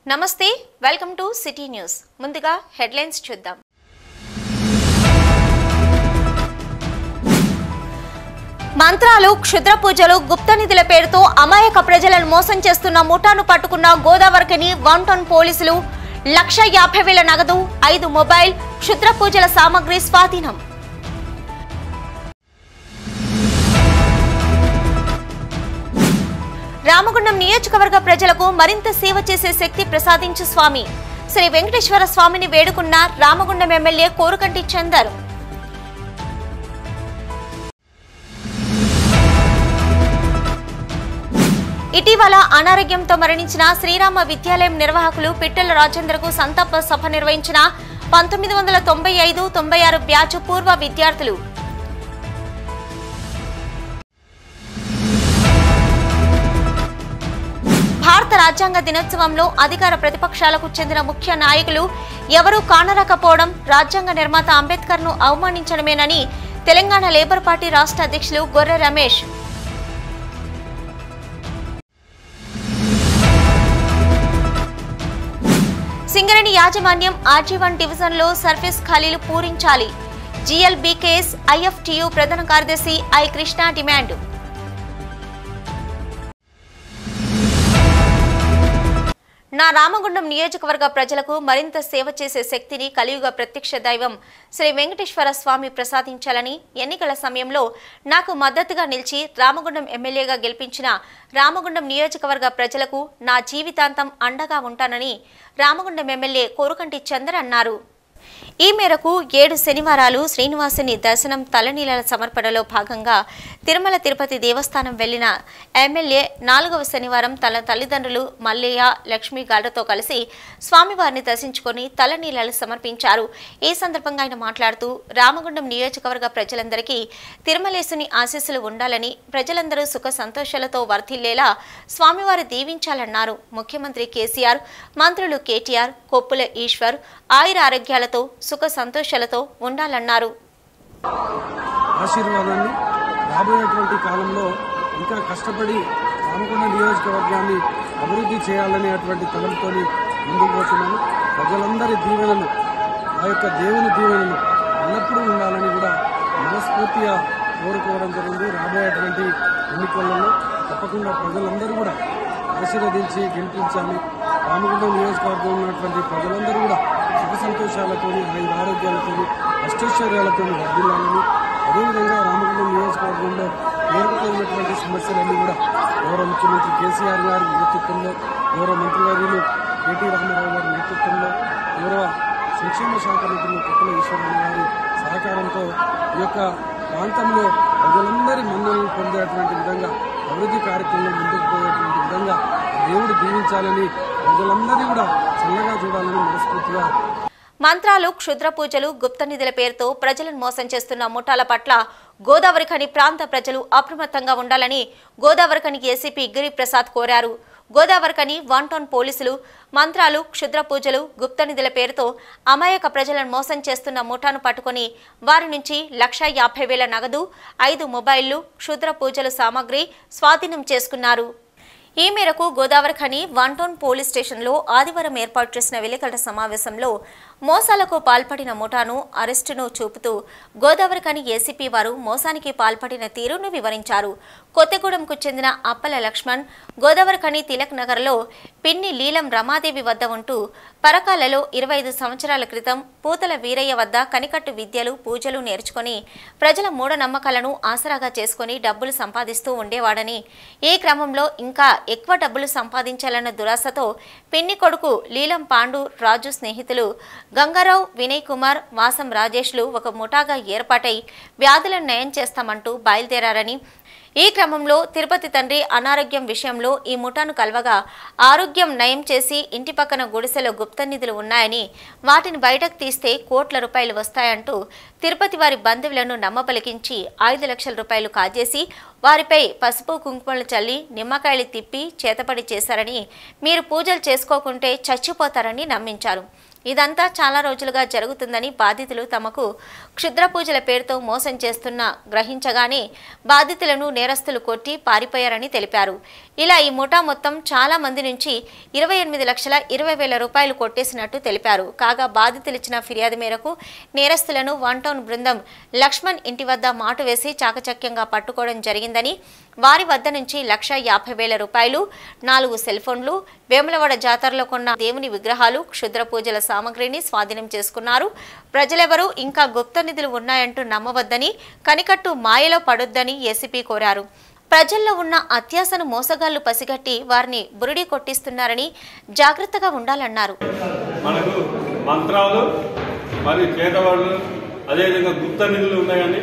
నమస్తే welcome to city news ముందుగా headlines చూద్దాం మంత్రాలు క్షుద్ర పూజలు గుప్త నిధుల పేరుతో అమాయక ప్రజలను మోసం చేస్తున్న ముఠాను పట్టుకున్న గోదావరికని వన్ టౌన్ పోలీసులు లక్ష యాభై వేల నగదు ఐదు మొబైల్ క్షుద్ర పూజల సామగ్రి స్వాధీనం రామగుండం నియోజకవర్గ ప్రజలకు మరింత సేవ చేసే శక్తి ప్రసాదించు స్వామి శ్రీ వెంకటేశ్వర స్వామిని వేడుకున్న రామగుండం ఎమ్మెల్యే కోరుకంటి చందర్ ఇటీవల అనారోగ్యంతో మరణించిన శ్రీరామ విద్యాలయం నిర్వాహకులు పిట్టల రాజేంద్రకు సంతాప సభ నిర్వహించిన పంతొమ్మిది వందల తొంభై ఐదు తొంభై ఆరు బ్యాచ్ పూర్వ విద్యార్థులు భారత రాజ్యాంగ దినోత్సవంలో అధికార ప్రతిపక్షాలకు చెందిన ముఖ్య నాయకులు ఎవరూ కానరాకపోవడం రాజ్యాంగ నిర్మాత అంబేద్కర్ ను అవమానించడమేనని తెలంగాణ లేబర్ పార్టీ రాష్ట్ర అధ్యక్షులు గొర్రె రమేష్ సింగరేణి యాజమాన్యం ఆర్జీవన్ డివిజన్లో సర్వీస్ ఖాళీలు పూరించాలి జిఎల్బీకేఎస్ ఐఎఫ్టియు ప్రధాన కార్యదర్శి ఐ కృష్ణ డిమాండ్ నా రామగుండం నియోజకవర్గ ప్రజలకు మరింత సేవ చేసే శక్తిని కలియుగ ప్రత్యక్ష దైవం శ్రీ వెంకటేశ్వర స్వామి ప్రసాదించాలని ఎన్నికల సమయంలో నాకు మద్దతుగా నిలిచి రామగుండం ఎమ్మెల్యేగా గెలిపించిన రామగుండం నియోజకవర్గ ప్రజలకు నా జీవితాంతం అండగా ఉంటానని రామగుండం ఎమ్మెల్యే కోరుకంటి చందర్ అన్నారు ఈ మేరకు ఏడు శనివారాలు శ్రీనివాసుని దర్శనం తలనీలల సమర్పణలో భాగంగా తిరుమల తిరుపతి దేవస్థానం వెళ్లిన ఎమ్మెల్యే నాలుగవ శనివారం తన తల్లిదండ్రులు మల్లయ్య లక్ష్మి గాళ్లతో కలిసి స్వామివారిని దర్శించుకొని తలనీలలు సమర్పించారు ఈ సందర్భంగా ఆయన మాట్లాడుతూ రామగుండం నియోజకవర్గ ప్రజలందరికీ తిరుమలేసుని ఆశీస్సులు ఉండాలని ప్రజలందరూ సుఖ సంతోషాలతో వర్ధిల్లేలా స్వామివారు దీవించాలన్నారు ముఖ్యమంత్రి కేసీఆర్ మంత్రులు కేటీఆర్ కొప్పుల ఈశ్వర్ ఆయుర ఆరోగ్యాలతో సుఖ సంతోషాలతో ఉండాలన్నారు ఆశీర్వాదాన్ని రాబోయేటువంటి కాలంలో ఇంకా కష్టపడి రామకొండ నియోజకవర్గాన్ని అభివృద్ధి చేయాలనేటువంటి తలంతో ముందుకు పోతున్నాను ప్రజలందరి దీవెనలు ఆ యొక్క దేవుని దీవెనలు ఎల్లప్పుడూ ఉండాలని కూడా మనస్ఫూర్తిగా కోరుకోవడం జరిగింది రాబోయేటువంటి ఎన్నికలలో తప్పకుండా ప్రజలందరూ కూడా ఆశీర్వదించి గెలిపించాలి రామగుండం నియోజకవర్గంలో ఉన్నటువంటి ప్రజలందరూ కూడా సుఖ సంతోషాలతో ఐదు ఆరోగ్యాలతో అష్టైశ్వర్యాలతో వర్ధిల్లాలని అదేవిధంగా రామగుండం నియోజకవర్గంలో పేరుకుపోయినటువంటి సమస్యలన్నీ కూడా గౌరవ ముఖ్యమంత్రి కేసీఆర్ గారి నేతృత్వంలో గౌరవ మంత్రివర్యులు కేటీ రామారావు గారి నేతృత్వంలో గౌరవ సంక్షేమ శాఖ మంత్రులు కొత్తల ఈశ్వరరావు గారి సహకారంతో ఈ యొక్క ప్రాంతంలో ప్రజలందరి మన్ననలు పొందేటువంటి విధంగా అభివృద్ధి కార్యక్రమంలో ముందుకు పోయేటువంటి విధంగా దేవుడు దీవించాలని ప్రజలందరినీ కూడా చల్లగా చూడాలని మనస్ఫూర్తిగా మంత్రాలు క్షుద్ర పూజలు గుప్త నిధుల పేరుతో ప్రజలను మోసం చేస్తున్న ముఠాల పట్ల గోదావరిఖని ప్రాంత ప్రజలు అప్రమత్తంగా ఉండాలని గోదావరిఖని ఏసీపీ గిరిప్రసాద్ కోరారు గోదావరిఖని వన్ టౌన్ పోలీసులు మంత్రాలు క్షుద్ర పూజలు గుప్త నిధుల పేరుతో అమాయక ప్రజలను మోసం చేస్తున్న ముఠాను పట్టుకొని వారి నుంచి లక్ష యాభై వేల నగదు ఐదు మొబైళ్లు క్షుద్ర పూజలు సామాగ్రి స్వాధీనం చేసుకున్నారు ఈ మేరకు గోదావరిఖని వన్ టౌన్ పోలీస్ స్టేషన్లో ఆదివారం ఏర్పాటు చేసిన విలేకరుల సమావేశంలో మోసాలకు పాల్పడిన ముఠాను అరెస్టును చూపుతూ గోదావరిఖని ఏసీపీ వారు మోసానికి పాల్పడిన తీరును వివరించారు కొత్తగూడెంకు చెందిన అప్పల లక్ష్మణ్ గోదావరిఖని తిలక్ నగర్లో పిన్ని లీలం రమాదేవి వద్ద ఉంటూ పరకాలలో ఇరవై ఐదు సంవత్సరాల క్రితం పూతల వీరయ్య వద్ద కనికట్టు విద్యలు పూజలు నేర్చుకొని ప్రజల మూఢనమ్మకాలను ఆసరాగా చేసుకొని డబ్బులు సంపాదిస్తూ ఉండేవాడని ఈ క్రమంలో ఇంకా ఎక్కువ డబ్బులు సంపాదించాలన్న దురాశతో పిన్ని కొడుకు లీలం పాండు రాజు స్నేహితులు గంగారావు వినయ్ కుమార్ వాసం రాజేష్లు ఒక ముఠాగా ఏర్పాటై వ్యాధులను నయం చేస్తామంటూ బయలుదేరారని ఈ క్రమంలో తిరుపతి తండ్రి అనారోగ్యం విషయంలో ఈ ముఠాను కలవగా ఆరోగ్యం నయం చేసి ఇంటి పక్కన గుడిసెలో గుప్త నిధులు ఉన్నాయని వాటిని బయటకు తీస్తే కోట్ల రూపాయలు వస్తాయంటూ తిరుపతి వారి బంధువులను నమ్మపలికించి ఐదు లక్షల రూపాయలు కాజేసి వారిపై పసుపు కుంకుమలు చల్లి నిమ్మకాయలు తిప్పి చేతపడి చేశారని మీరు పూజలు చేసుకోకుంటే చచ్చిపోతారని నమ్మించారు ఇదంతా చాలా రోజులుగా జరుగుతుందని బాధితులు తమకు క్షుద్ర పూజల పేరుతో మోసం చేస్తున్న గ్రహించగానే బాధితులను నేరస్తులు కొట్టి పారిపోయారని తెలిపారు ఇలా ఈ ముఠా మొత్తం చాలా మంది నుంచి ఇరవై ఎనిమిది లక్షల ఇరవై వేల రూపాయలు కొట్టేసినట్టు తెలిపారు కాగా బాధితులు ఇచ్చిన ఫిర్యాదు మేరకు నేరస్తులను వన్ టౌన్ బృందం లక్ష్మణ్ ఇంటి వద్ద మాటు వేసి చాకచక్యంగా పట్టుకోవడం జరిగిందని వారి వద్ద నుంచి లక్ష యాభై వేల రూపాయలు నాలుగు సెల్ ఫోన్లు వేములవాడ జాతరలో కొన్న దేవుని విగ్రహాలు క్షుద్ర పూజల సామగ్రిని స్వాధీనం చేసుకున్నారు ప్రజలెవరూ ఇంకా గుప్త నిధులు ఉన్నాయంటూ నమ్మవద్దని కనికట్టు మాయలో పడొద్దని ఏసీపీ కోరారు ప్రజల్లో ఉన్న అత్యాసను మోసగాళ్లు పసిగట్టి వారిని బురిడి కొట్టిస్తున్నారని జాగ్రత్తగా ఉండాలన్నారు మనకు మంత్రాలు మరియు చేతవాళ్ళు అదేవిధంగా గుప్త నిధులు ఉన్నాయని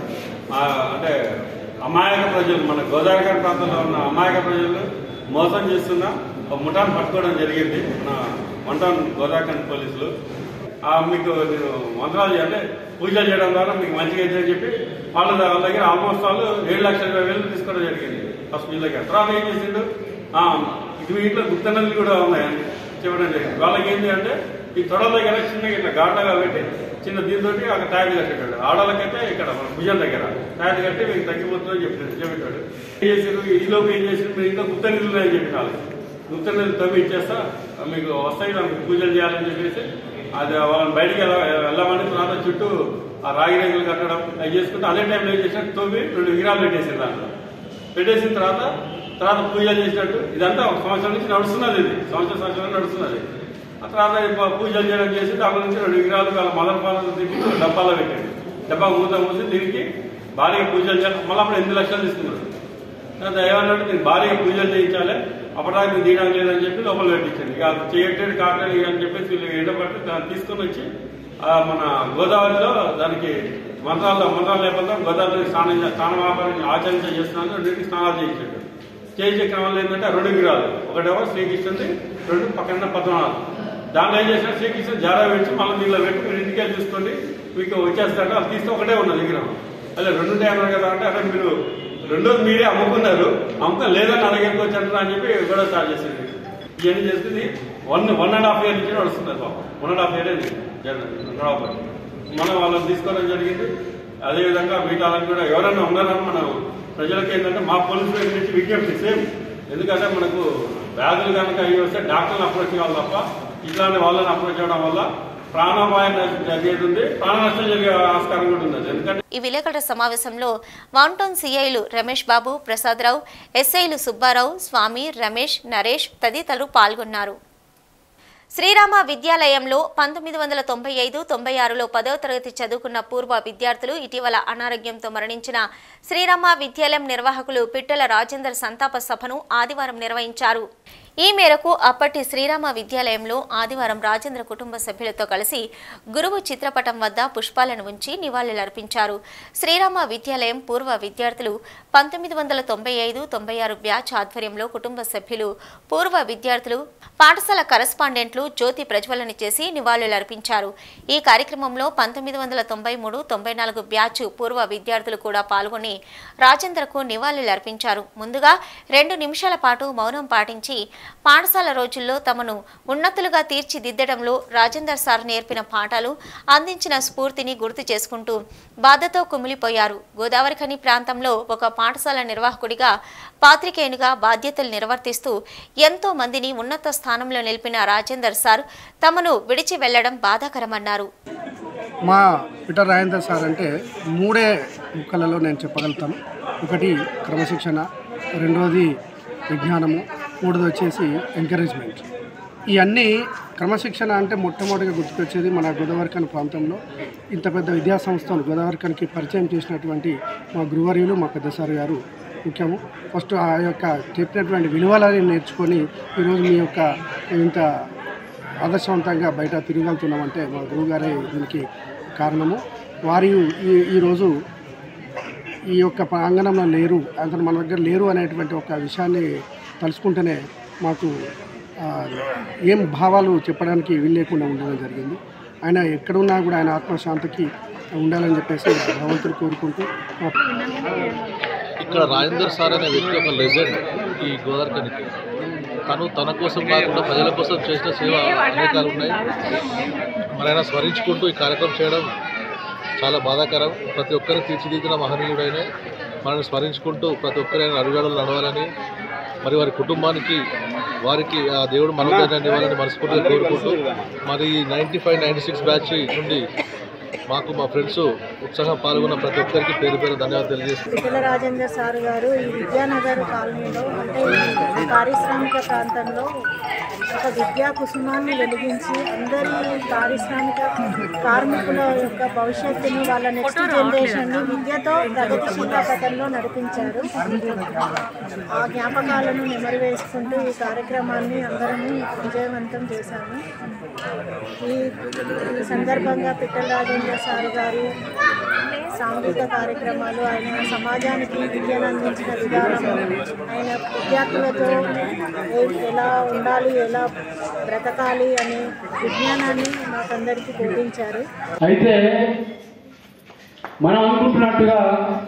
ఆ, అంటే అమాయక ప్రజలు మన గోదావరి ప్రాంతంలో ఉన్న అమాయక ప్రజలు మోసం చేస్తున్న ఒక ముఠాను పట్టుకోవడం జరిగింది మన వంటాన్ గోదావరి పోలీసులు ఆ, మీకు నేను మంత్రాలు అంటే పూజలు చేయడం ద్వారా మీకు మంచిగా అయితే అని చెప్పి వాళ్ళ ద- వాళ్ళ దగ్గర ఆల్మోస్ట్ వాళ్ళు ఏడు లక్షల ఇరవై వేలు తీసుకోవడం జరిగింది ఫస్ట్ వీళ్ళ దగ్గర తర్వాత ఏం చేసిండు ఆ, ఇది ఇంట్లో గుప్త నదులు కూడా ఉన్నాయని చెప్పడం జరిగింది వాళ్ళకి ఏంటి అంటే ఈ తొడల దగ్గర చిన్న ఇట్లా ఘాటగా పెట్టి చిన్న దీంతో ఒక ట్యాగ్ కట్టాడు ఆడవాళ్ళకైతే ఇక్కడ మన భుజం దగ్గర ట్యాగ్ కట్టి మీకు తగ్గిపోతుందని చెప్పాడు చెప్పాడు ఏం చేసారు ఈ లోపు ఏం చేసారు మీరు ఇంకా గుప్త నిధులు ఉన్నాయని చెప్పిన వాళ్ళకి గుప్త నిధులు తవ్వి ఇచ్చేస్తా మీకు వస్తాయి దానికి పూజలు చేయాలని చెప్పేసి అది వాళ్ళని బయటికి వెళ్ళ వెళ్ళమని తర్వాత చుట్టూ ఆ రాగి రేగులు కట్టడం అవి చేసుకుంటే అదే టైంలో ఏం చేసినట్టు తవ్వి రెండు విగ్రహాలు పెట్టేసారు దాంట్లో పెట్టేసిన తర్వాత తర్వాత పూజలు చేసినట్టు ఇదంతా ఒక సంవత్సరం నుంచి నడుస్తున్నది ఇది సంవత్సరం సంవత్సరం నడుస్తున్నది ఆ తర్వాత ఇప్ప- పూజలు చేయడం చేసి దాని నుంచి రెండు విగ్రహాలు వాళ్ళ మదర్ పాలన తిప్పి డబ్బాలో పెట్టండి డబ్బా మూత మూసి దీనికి భారీగా పూజలు చేయాలి మళ్ళీ అప్పుడు ఎనిమిది లక్షలు తీసుకున్నాడు తర్వాత ఏమన్నాడు నేను భారీగా పూజలు చేయించాలి అప్పటిదాకా నేను తీయడం లేదని చెప్పి లోపల పెట్టించండి ఇక అది చేయట్లేదు కావట్లేదు ఇక అని చెప్పేసి వీళ్ళు ఎండపట్టి దాన్ని తీసుకొని వచ్చి ఆ మన గోదావరిలో దానికి మంత్రాల్లో మంత్రాలు లేకపోతే గోదావరి స్నానం చే- స్నాన వ్యాపారం ఆచరించ చేస్తున్నాను రెండింటికి స్నానాలు చేయించాడు చేయించే క్రమంలో ఏంటంటే ఆ రెండు విగ్రహాలు ఒకటేమో శ్రీకృష్ణుడి రెండు పక్కన పద్మనాభం దాంట్లో ఏం చేసిన శ్రీకృష్ణుడు జారా పెట్టి మళ్ళీ దీనిలో పెట్టి మీరు ఇంటికి వెళ్ళి చూసుకోండి మీకు వచ్చేస్తాడు అది తీస్తే ఒకటే ఉన్నది విగ్రహం అలా రెండు ఉంటాయి అన్నారు కదా అంటే అదే మీరు రెండోది మీరే అమ్ముకున్నారు అమ్ముకుని లేదని అడగరికి వచ్చారు అని చెప్పి కూడా స్టార్ట్ చేసింది ఇవన్నీ చేస్తుంది one one and half year నుంచి నడుస్తుంది పాపం వన్ అండ్ హాఫ్ ఇయర్ అయింది జనరల్ మనం వాళ్ళని తీసుకోవడం జరిగింది అదేవిధంగా మిగతా వాళ్ళని కూడా ఎవరైనా ఉన్నారని మనం ప్రజలకు ఏంటంటే మా పోలీసు వైపు నుంచి విజ్ఞప్తి సేమ్ ఎందుకంటే మనకు వ్యాధులు కనుక అవి వస్తే డాక్టర్ని అప్రోచ్ చేయాలి తప్ప ఇట్లాంటి వాళ్ళని అప్రోచ్ చేయడం వల్ల ప్రాణాపాయం జరిగేది ఉంది ప్రాణ నష్టం జరిగే ఆస్కారం కూడా ఉంది ఎందుకంటే ఈ విలేకరుల సమావేశంలో వాంటౌన్ సీఐలు రమేష్ బాబు ప్రసాదరావు ఎస్ఐలు సుబ్బారావు స్వామి రమేష్ నరేష్ తదితరులు పాల్గొన్నారు శ్రీరామ విద్యాలయంలో పంతొమ్మిది వందల తొంభై ఐదు తొంభై ఆరులో పదవ తరగతి చదువుకున్న పూర్వ విద్యార్థులు ఇటీవల అనారోగ్యంతో మరణించిన శ్రీరామ విద్యాలయం నిర్వాహకులు పిట్టల రాజేందర్ సంతాప సభను ఆదివారం నిర్వహించారు ఈ మేరకు అప్పటి శ్రీరామ విద్యాలయంలో ఆదివారం రాజేంద్ర కుటుంబ సభ్యులతో కలిసి గురువు చిత్రపటం వద్ద పుష్పాలను ఉంచి నివాళులర్పించారు శ్రీరామ విద్యాలయం పూర్వ విద్యార్థులు పంతొమ్మిది వందల తొంభై ఐదు తొంభై ఆరు బ్యాచ్ ఆధ్వర్యంలో కుటుంబ సభ్యులు పూర్వ విద్యార్థులు పాఠశాల కరస్పాండెంట్లు జ్యోతి ప్రజ్వలన చేసి నివాళులర్పించారు ఈ కార్యక్రమంలో పంతొమ్మిది వందల తొంభై మూడు తొంభై నాలుగు బ్యాచ్ పూర్వ విద్యార్థులు కూడా పాల్గొని రాజేంద్రకు నివాళులర్పించారు ముందుగా రెండు నిమిషాల పాటు మౌనం పాటించి పాఠశాల రోజుల్లో తమను ఉన్నతులుగా తీర్చిదిద్దడంలో రాజేందర్ సార్ నేర్పిన పాఠాలు అందించిన స్ఫూర్తిని గుర్తు చేసుకుంటూ బాధతో కుమిలిపోయారు గోదావరి ఖని ప్రాంతంలో ఒక పాఠశాల నిర్వాహకుడిగా పాత్రికేయునిగా బాధ్యతలు నిర్వర్తిస్తూ ఎంతో మందిని ఉన్నత స్థానంలో నిలిపిన రాజేందర్ సార్ తమను విడిచి వెళ్లడం బాధాకరమన్నారు మా పీటర్ రాజేందర్ సార్ అంటే మూడే ముక్కలలో నేను చెప్పగలుగుతాను ఒకటి క్రమశిక్షణ రెండవది విజ్ఞానము మూడోది వచ్చేసి ఎంకరేజ్మెంట్ ఇవన్నీ క్రమశిక్షణ అంటే మొట్టమొదటిగా గుర్తుకొచ్చేది మన గోదావరికన్ ప్రాంతంలో ఇంత పెద్ద విద్యా సంస్థను గోదావరికన్కి పరిచయం చేసినటువంటి మా గురువర్యులు మా పెద్ద సార్ గారు ముఖ్యము ఫస్ట్ ఆ యొక్క చెప్పినటువంటి విలువలని నేర్చుకొని ఈరోజు మీ యొక్క ఇంత ఆదర్శవంతంగా బయట తిరగలుగుతున్నామంటే మా గురువుగారే దీనికి కారణము వారి ఈ ఈరోజు ఈ యొక్క ప్రాంగణంలో లేరు అతను మన దగ్గర లేరు అనేటువంటి ఒక విషయాన్ని తలుచుకుంటేనే మాకు ఆ, ఏం భావాలు చెప్పడానికి వీలు లేకుండా ఉండడం జరిగింది ఆయన ఎక్కడున్నా కూడా ఆయన ఆత్మశాంతికి ఉండాలని చెప్పేసి భగవంతుడు కోరుకుంటూ మా ఇక్కడ రాజేందర్ సార్ అనే వ్యక్తి ఒక లెజెండ్ ఈ గోదావరికి తను తన కోసం కాకుండా ప్రజల కోసం చేసిన సేవ అనేకాలు ఉన్నాయి మరి ఆయన స్మరించుకుంటూ ఈ కార్యక్రమం చేయడం చాలా బాధాకరం ప్రతి ఒక్కరిని తీర్చిదిద్దిన మహనీయుడైన మనల్ని స్మరించుకుంటూ ప్రతి ఒక్కరి ఆయన అడుగుజాడలు నడవాలని మరి వారి కుటుంబానికి వారికి ఆ దేవుడు మనోధైర్యాన్ని ఇవ్వాలని మనస్ఫూర్తిగా కోరుకుంటూ మరి ninety five ninety six batch నుండి మాకు మా ఫ్రెండ్స్ ఉత్సాహం పాల్గొన్న ప్రతి ఒక్కరికి పేరు పేరు ధన్యవాదాలు తెలియజేస్తున్నాను పిట్టల రాజేందర్ సార్ గారు ఈ విద్యానగర్ కాలనీలో అంటే ఈ పారిశ్రామిక ప్రాంతంలో ఒక విద్యా కుసుమాన్ని వెలిగించి అందరి పారిశ్రామిక కార్మికుల యొక్క భవిష్యత్తుని వాళ్ళ నెక్స్ట్ జనరేషన్ని విద్యతో ప్రగతిశీల పథంలో నడిపించారు ఆ జ్ఞాపకాలను నెమరు వేసుకుంటూ ఈ కార్యక్రమాన్ని అందరము విజయవంతం చేశాము ఈ ఈ సందర్భంగా పిట్టల రాజేంద్ర సార్ గారు సాంఘిక కార్యక్రమాలు ఆయన సమాజానికి విద్యను అందించిన విధానం ఆయన విద్యార్థులతో ఏ- ఎలా ఉండాలి ఎలా బ్రతకాలి అనే విజ్ఞానాన్ని మాకందరికీ బోధించారు అయితే మనం అనుకుంటున్నట్టుగా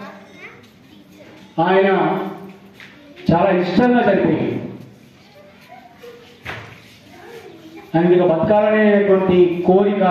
ఆయన చాలా ఇష్టంగా చనిపోయింది ఆయనకి ఇక బతకాలనేటువంటి కోరిక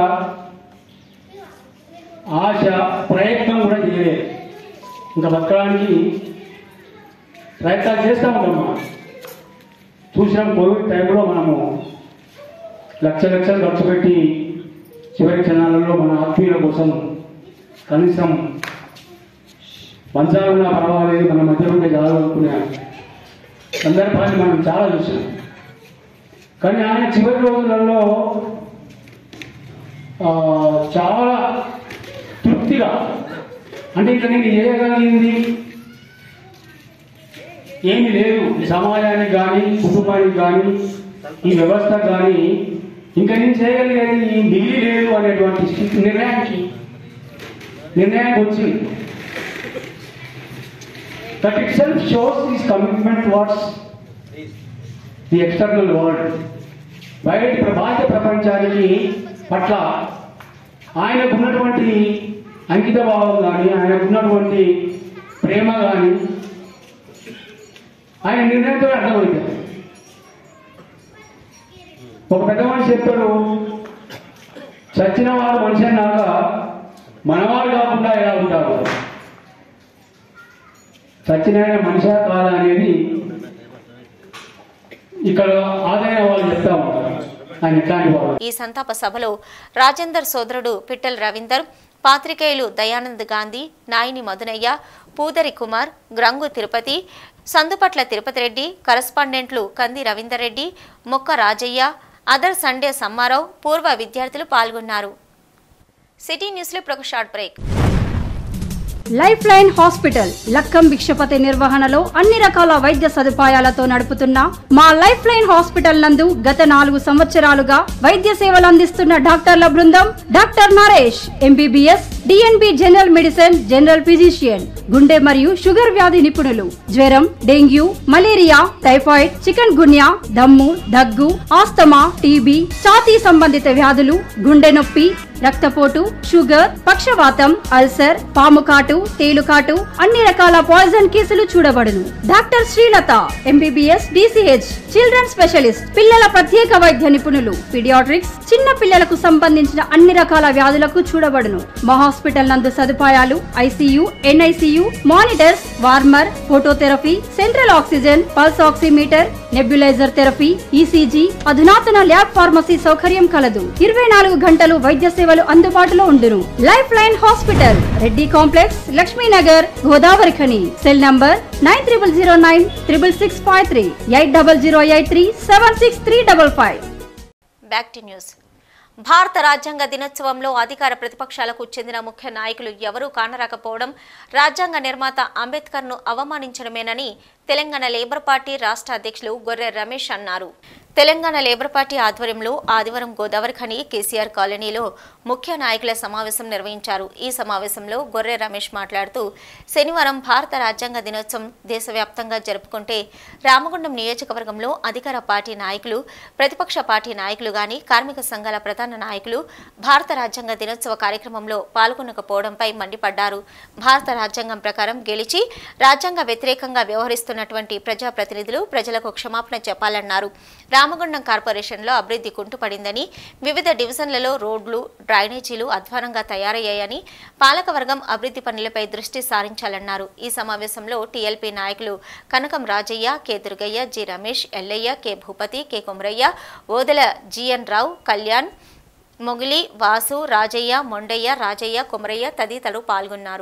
ఆశ ప్రయత్నం కూడా చేయలేదు ఇంకా బతకడానికి ప్రయత్నాలు చేస్తూ ఉంటాం మనం చూసినాం కోవిడ్ టైంలో మనము లక్ష లక్షలు ఖర్చు పెట్టి చివరి క్షణాలలో మన ఆత్మీయుల కోసం కనీసం మంచాలున్నా పర్వాలేదు మన మధ్య ఉంటే చాలు అనుకునే సందర్భాన్ని మనం చాలా చూసాం కానీ ఆయన చివరి రోజులలో ఆ, చాలా తృప్తిగా అంటే ఇక నేను చేయగలిగింది ఏమీ లేదు ఈ సమాజానికి కానీ కుటుంబానికి కానీ ఈ వ్యవస్థకు కానీ ఇంకా నేను చేయగలిగేది ఈ మిగిలి లేదు అనేటువంటి స్థితి- నిర్ణయానికి నిర్ణయానికి వచ్చింది that itself shows this commitment towards the external world బయటి ప్ర- బాహ్య ప్రపంచానికి పట్ల ఆయనకు ఉన్నటువంటి అంకిత భావం కానీ ఆయనకు ఉన్నటువంటి ప్రేమ కానీ ఆయన నిర్ణయంతో అర్థమవుతుంది ఒక పెద్ద మనిషి చెప్తాడు చచ్చిన వాడు మనిషి అన్నాక మనవాడు కాకుండా ఎలా ఉంటారు చచ్చిన ఆయన మనిషా కాదా అనేది ఇక్కడ ఆదాయ వాళ్ళు చెప్తా ఉంటారు ఆయన ఇట్లాంటి వాళ్ళు ఈ సంతాప సభలో రాజేందర్ సోదరుడు పిట్టల్ రవీందర్ పాత్రికేయులు దయానంద్ గాంధీ నాయిని మధునయ్య పూదరి కుమార్ గ్రంగు తిరుపతి సందుపట్ల తిరుపతి రెడ్డి కరస్పాండెంట్లు కంది రవీందర్ రెడ్డి మొక్క రాజయ్య అదర్ సండే సమ్మారావు పూర్వ విద్యార్థులు పాల్గొన్నారు సిటీ న్యూస్లో ఇప్పుడు ఒక short break life line hospital Lakkam Bhikshapathi నిర్వహణలో అన్ని రకాల వైద్య సదుపాయాలతో నడుపుతున్న మా లైఫ్ లైన్ హాస్పిటల్ నందు గత నాలుగు సంవత్సరాలుగా వైద్య సేవలు అందిస్తున్న డాక్టర్ల బృందం doctor Naresh MBBS DNB general medicine general physician గుండె మరియు షుగర్ వ్యాధి నిపుణులు జ్వరం dengue malaria typhoid chikungunya దమ్ము దగ్గు ఆస్తమా టీబీ ఛాతీ సంబంధిత వ్యాధులు గుండె నొప్పి రక్తపోటు షుగర్ పక్షవాతం అల్సర్ పాముకాటు తేలుకాటు అన్ని రకాల పాయిజన్ కేసులు చూడబడును doctor Srilatha MBBS DCH children specialist పిల్లల ప్రత్యేక వైద్య నిపుణులు పీడియాట్రిక్స్ చిన్న పిల్లలకు సంబంధించిన అన్ని రకాల వ్యాధులకు చూడబడును మా హాస్పిటల్ నందు సదుపాయాలు ICU NICU monitors warmer phototherapy central oxygen pulse oximeter nebuliser therapy ECG అధునాతన ల్యాబ్ ఫార్మసీ సౌకర్యం కలదు ఇరవై నాలుగు గంటలు వైద్య సేవలు అందుబాటులో ఉండును life line hospital Reddy complex Lakshminagar Godavari Khani cell number nine triple zero nine triple six five three eight double zero eight three seven six three double five back to news భారత రాజ్యాంగ దినోత్సవంలో అధికార ప్రతిపక్షాలకు చెందిన ముఖ్య నాయకులు ఎవరూ కానరాకపోవడం రాజ్యాంగ నిర్మాత అంబేద్కర్ను అవమానించడమేనని తెలంగాణ లేబర్ పార్టీ రాష్ట్ర అధ్యక్షులు గొర్రె రమేష్ అన్నారు తెలంగాణ లేబర్ పార్టీ ఆధ్వర్యంలో ఆదివారం గోదావరి ఖని కేసీఆర్ కాలనీలో ముఖ్య నాయకుల సమావేశం నిర్వహించారు ఈ సమావేశంలో గొర్రె రమేష్ మాట్లాడుతూ శనివారం భారత రాజ్యాంగ దినోత్సవం దేశవ్యాప్తంగా జరుపుకుంటే రామగుండం నియోజకవర్గంలో అధికార పార్టీ నాయకులు ప్రతిపక్ష పార్టీ నాయకులు గాని కార్మిక సంఘాల ప్రధాన నాయకులు భారత రాజ్యాంగ దినోత్సవ కార్యక్రమంలో పాల్గొనకపోవడంపై మండిపడ్డారు భారత రాజ్యాంగం ప్రకారం గెలిచి రాజ్యాంగ వ్యతిరేకంగా వ్యవహరిస్తున్న పాల్గొన్నటువంటి ప్రజాప్రతినిధులు ప్రజలకు క్షమాపణ చెప్పాలన్నారు రామగుండం కార్పొరేషన్లో అభివృద్ధి కుంటుపడిందని వివిధ డివిజన్లలో రోడ్లు డ్రైనేజీలు అధ్వానంగా తయారయ్యాయని పాలకవర్గం అభివృద్ధి పనులపై దృష్టి సారించాలన్నారు ఈ సమావేశంలో టీఎల్పీ నాయకులు Kanakam Rajaiah K Durgaiah G Ramesh Yellaiah K Bhupathi K Kumaraiah Odela GN Rao Kalyan Mogili Vasu Rajaiah Mondaiah Rajaiah Kumaraiah తదితరులు పాల్గొన్నారు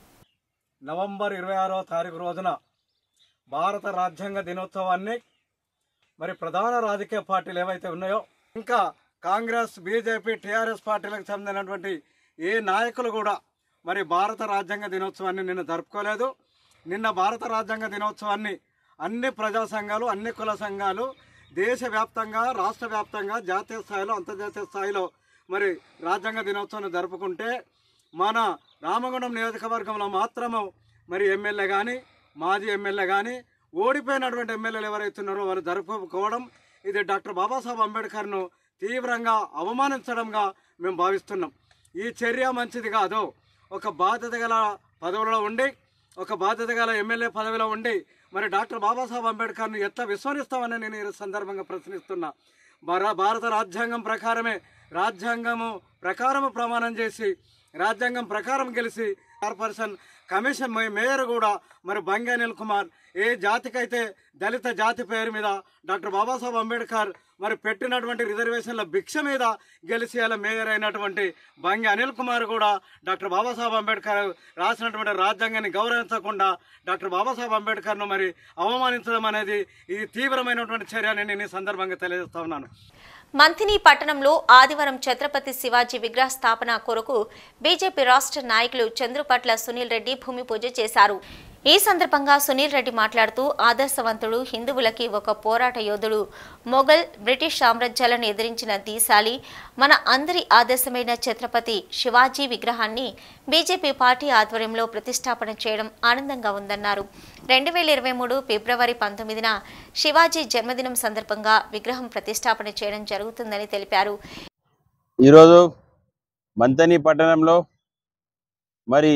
నవంబర్ ఇరవై ఆరవ తారీఖు రోజున భారత రాజ్యాంగ దినోత్సవాన్ని మరి ప్రధాన రాజకీయ పార్టీలు ఏవైతే ఉన్నాయో ఇంకా కాంగ్రెస్ బీజేపీ టీఆర్ఎస్ పార్టీలకు చెందినటువంటి ఏ నాయకులు కూడా మరి భారత రాజ్యాంగ దినోత్సవాన్ని నిన్న జరుపుకోలేదు నిన్న భారత రాజ్యాంగ దినోత్సవాన్ని అన్ని ప్రజా సంఘాలు అన్ని కుల సంఘాలు దేశవ్యాప్తంగా రాష్ట్ర వ్యాప్తంగా జాతీయ స్థాయిలో అంతర్జాతీయ స్థాయిలో మరి రాజ్యాంగ దినోత్సవాన్ని జరుపుకుంటే మన రామగుండం నియోజకవర్గంలో మాత్రము మరి ఎమ్మెల్యే కానీ మాజీ ఎమ్మెల్యే కానీ ఓడిపోయినటువంటి ఎమ్మెల్యేలు ఎవరైతే ఉన్నారో వారు జరుపుకోవడం ఇది డాక్టర్ బాబాసాహెబ్ అంబేద్కర్ను తీవ్రంగా అవమానించడంగా మేము భావిస్తున్నాం ఈ చర్య మంచిది కాదు ఒక బాధ్యత గల పదవిలో ఉండి ఒక బాధ్యత గల ఎమ్మెల్యే పదవిలో ఉండి మరి డాక్టర్ బాబాసాహెబ్ అంబేద్కర్ను ఎట్లా విస్మరిస్తామని నేను ఈ సందర్భంగా ప్రశ్నిస్తున్నా భార- భారత రాజ్యాంగం ప్రకారమే రాజ్యాంగము ప్రకారము ప్రమాణం చేసి రాజ్యాంగం ప్రకారం గెలిచి కార్పొరేషన్ కమిషన్ మే- మేయర్ కూడా మరి బంగి అనిల్ కుమార్ ఏ జాతికైతే దళిత జాతి పేరు మీద డాక్టర్ బాబాసాహెబ్ అంబేద్కర్ మరి పెట్టినటువంటి రిజర్వేషన్ల భిక్ష మీద గెలిచి అలా మేయర్ అయినటువంటి బంగి అనిల్ కుమార్ కూడా డాక్టర్ బాబాసాహెబ్ అంబేద్కర్ రాసినటువంటి రాజ్యాంగాన్ని గౌరవించకుండా డాక్టర్ బాబాసాహెబ్ అంబేద్కర్ను మరి అవమానించడం అనేది ఇది తీవ్రమైనటువంటి చర్య అని నేను ఈ సందర్భంగా తెలియజేస్తా ఉన్నాను మంథిని పట్టణంలో ఆదివారం ఛత్రపతి శివాజీ విగ్రహ స్థాపన కొరకు బీజేపీ రాష్ట్ర నాయకులు చంద్రుపట్ల సునీల్ రెడ్డి భూమి పూజ చేశారు ఈ సందర్భంగా సునీల్ రెడ్డి మాట్లాడుతూ ఆదర్శవంతుడు హిందువులకి ఒక పోరాట యోధుడు మొఘల్ బ్రిటిష్ సామ్రాజ్యాలను ఎదిరించిన దీశాలి మన అందరి ఆదర్శమైన ఛత్రపతి శివాజీ విగ్రహాన్ని బీజేపీ పార్టీ ఆధ్వర్యంలో ప్రతిష్టాపన చేయడం ఆనందంగా ఉందన్నారు రెండు వేల ఇరవై మూడు ఫిబ్రవరి పంతొమ్మిదిన శివాజీ జన్మదినం సందర్భంగా విగ్రహం ప్రతిష్టాపన చేయడం జరుగుతుందని తెలిపారు ఈరోజు మంతని పట్టణంలో మరి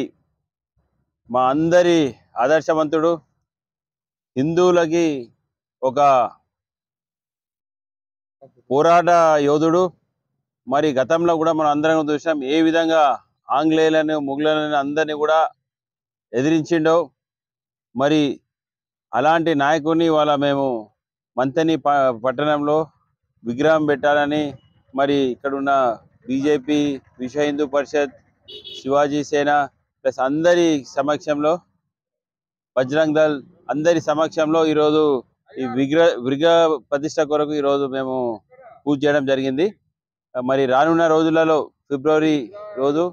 మా అందరి ఆదర్శవంతుడు హిందువులకి ఒక పోరాట యోధుడు మరి గతంలో కూడా మనం అందరం చూసాం ఏ విధంగా ఆంగ్లేయులను ముగ్గులను అందరినీ కూడా ఎదిరించిండో మరి అలాంటి నాయకుడిని వాళ్ళ మేము మంతని ప పట్టణంలో విగ్రహం పెట్టాలని మరి ఇక్కడున్న బీజేపీ విశ్వ హిందూ పరిషత్ శివాజీ సేన ప్లస్ అందరి సమక్షంలో బజరంగ్ దళ్ అందరి సమక్షంలో ఈరోజు ఈ విగ్రహ విగ్రహ ప్రతిష్ట కొరకు ఈరోజు మేము పూజ చేయడం జరిగింది మరి రానున్న రోజులలో ఫిబ్రవరి రోజు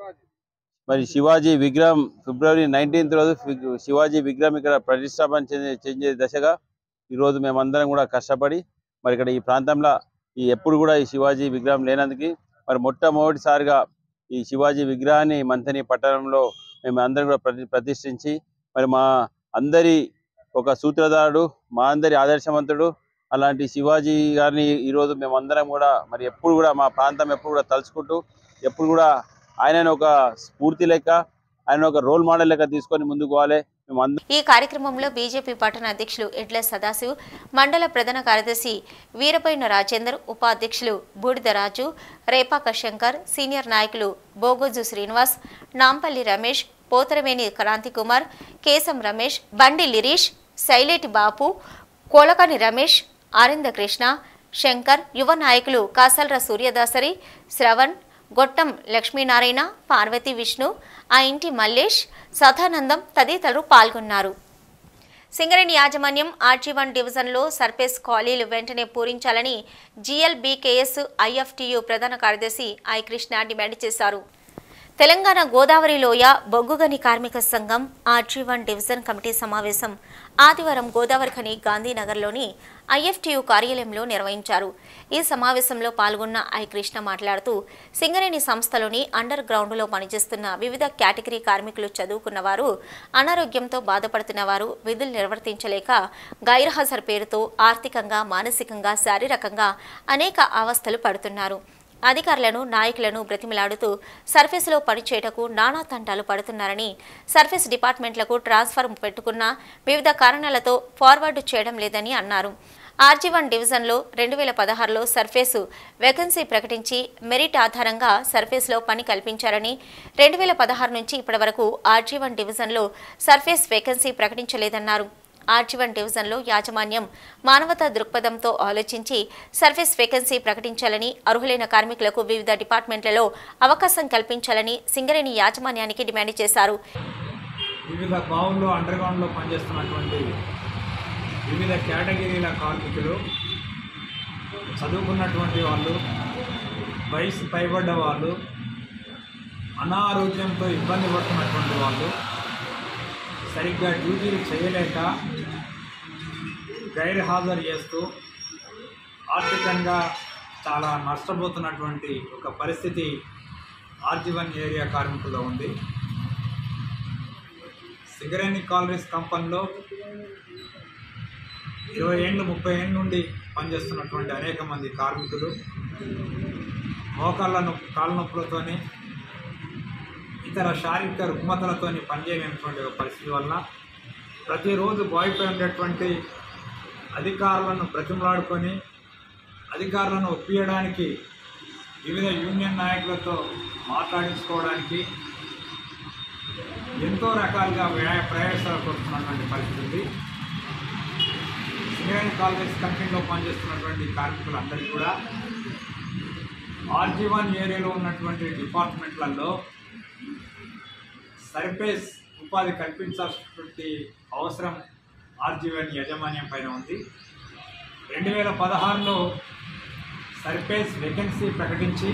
మరి శివాజీ విగ్రహం ఫిబ్రవరి నైన్టీన్త్ రోజు ఫి- శివాజీ విగ్రహం ఇక్కడ ప్రతిష్టాపన చెందే చెందే దశగా ఈరోజు మేమందరం కూడా కష్టపడి మరి ఇక్కడ ఈ ప్రాంతంలో ఈ ఎప్పుడు కూడా ఈ శివాజీ విగ్రహం లేనందుకు మరి మొట్టమొదటిసారిగా ఈ శివాజీ విగ్రహాన్ని మంథని పట్టణంలో మేము అందరం కూడా ప్రతి ప్రతిష్ఠించి మరి మా అందరి ఒక సూత్రధారుడు మా అందరి ఆదర్శవంతుడు అలాంటి శివాజీ గారిని ఈరోజు మేము అందరం కూడా మరి ఎప్పుడు కూడా మా ప్రాంతం ఎప్పుడు కూడా తలుచుకుంటూ ఎప్పుడు కూడా ఆయనను ఒక స్ఫూర్తి లెక్క ఆయన ఒక రోల్ మోడల్ లెక్క తీసుకొని ముందుకు పోవాలి మేము అందరం ఈ కార్యక్రమంలో బీజేపీ పట్టణ అధ్యక్షులు ఎడ్ల సదాశివ్ మండల ప్రధాన కార్యదర్శి వీరపోయిన రాజేందర్ ఉపాధ్యక్షులు బూడిద రాజు రేపాక శంకర్ సీనియర్ నాయకులు బోగోజు శ్రీనివాస్ నాంపల్లి రమేష్ పోతరవేణి క్రాంతి కుమార్ కేశం రమేష్ బండి లిరీష్ శైలేటి బాపు కోలకని రమేష్ ఆరింద కృష్ణ శంకర్ యువ నాయకులు కాసల్ర సూర్యదాసరి శ్రవణ్ గొట్టం లక్ష్మీనారాయణ పార్వతి విష్ణు ఆ ఇంటి మల్లేష్ సదానందం తదితరులు పాల్గొన్నారు సింగరేణి యాజమాన్యం ఆర్జీ వన్ డివిజన్లో సర్ఫేస్ ఖాళీలు వెంటనే పూరించాలని జీఎల్బీకేఎస్ ఐఎఫ్టియు ప్రధాన కార్యదర్శి ఐ కృష్ణ డిమాండ్ చేశారు తెలంగాణ గోదావరి లోయ బొగ్గుగని కార్మిక సంఘం ఆర్జీ వన్ డివిజన్ కమిటీ సమావేశం ఆదివారం గోదావరి ఖని గాంధీనగర్లోని ఐఎఫ్టియు కార్యాలయంలో నిర్వహించారు ఈ సమావేశంలో పాల్గొన్న ఐ కృష్ణ మాట్లాడుతూ సింగరేణి సంస్థలోని అండర్ గ్రౌండ్లో పనిచేస్తున్న వివిధ కేటగిరీ కార్మికులు చదువుకున్న వారు అనారోగ్యంతో బాధపడుతున్న వారు విధులు నిర్వర్తించలేక గైర్హాజరు పేరుతో ఆర్థికంగా మానసికంగా శారీరకంగా అనేక అవస్థలు పడుతున్నారు అధికారులను నాయకులను బ్రతిమిలాడుతూ సర్ఫేస్లో పనిచేయటకు నానా తంటాలు పడుతున్నారని సర్ఫేస్ డిపార్ట్మెంట్లకు ట్రాన్స్ఫర్ పెట్టుకున్న వివిధ కారణాలతో ఫార్వర్డ్ చేయడం లేదని అన్నారు ఆర్జీ వన్ డివిజన్లో రెండు వేల పదహారులో సర్ఫేసు వేకెన్సీ ప్రకటించి మెరిట్ ఆధారంగా సర్ఫేస్లో పని కల్పించారని రెండు వేల పదహారు నుంచి ఇప్పటి వరకు ఆర్జీ వన్ డివిజన్లో సర్ఫేస్ వేకెన్సీ ప్రకటించలేదన్నారు ఆర్జీ వన్ డివిజన్లో యాజమాన్యం మానవతా దృక్పథంతో ఆలోచించి సర్వీస్ వేకెన్సీ ప్రకటించాలని అర్హులైన కార్మికులకు వివిధ డిపార్ట్మెంట్లలో అవకాశం కల్పించాలని సింగరేణి యాజమాన్యానికి డిమాండ్ చేశారు వివిధ బావుల్లో అండర్ గ్రౌండ్లో పనిచేస్తున్నటువంటి వివిధ కేటగిరీల కార్మికులు చదువుకున్నటువంటి వాళ్ళు వయసు పైబడ్డ వాళ్ళు అనారోగ్యంతో ఇబ్బంది పడుతున్నటువంటి వాళ్ళు సరిగ్గా డ్యూటీలు చేయలేక గైర్ హాజరు చేస్తూ ఆర్థికంగా చాలా నష్టపోతున్నటువంటి ఒక పరిస్థితి ఆర్జీవన్ ఏరియా కార్మికుల్లో ఉంది సింగరేణి కాలరీస్ కంపెనీలో ఇరవై ఏళ్ళు ముప్పై ఏళ్ళ నుండి పనిచేస్తున్నటువంటి అనేక మంది కార్మికులు మోకాళ్ళ నొప్పి కాళ్ళ నొప్పులతోని ఇతర శారీరక రుగ్మతలతోని పనిచేయలేనటువంటి ఒక పరిస్థితి వల్ల ప్రతిరోజు బాయ్పై ఉండేటువంటి అధికారులను బ్రతిమలాడుకొని అధికారులను ఒప్పియడానికి వివిధ యూనియన్ నాయకులతో మాట్లాడించుకోవడానికి ఎంతో రకాలుగా వ్యయ ప్రయాసాలు పడుతున్నటువంటి పరిస్థితి సింగరేణి కాలేజ్ కంపెనీలో పనిచేస్తున్నటువంటి కార్మికులందరికీ కూడా ఆర్జీ వన్ ఏరియాలో ఉన్నటువంటి డిపార్ట్మెంట్లలో సర్ఫేస్ ఉపాధి కల్పించాల్సినటువంటి అవసరం ఆర్జీ వన్ యాజమాన్యం పైన ఉంది రెండు వేల పదహారులో సర్ఫేస్ వేకెన్సీ ప్రకటించి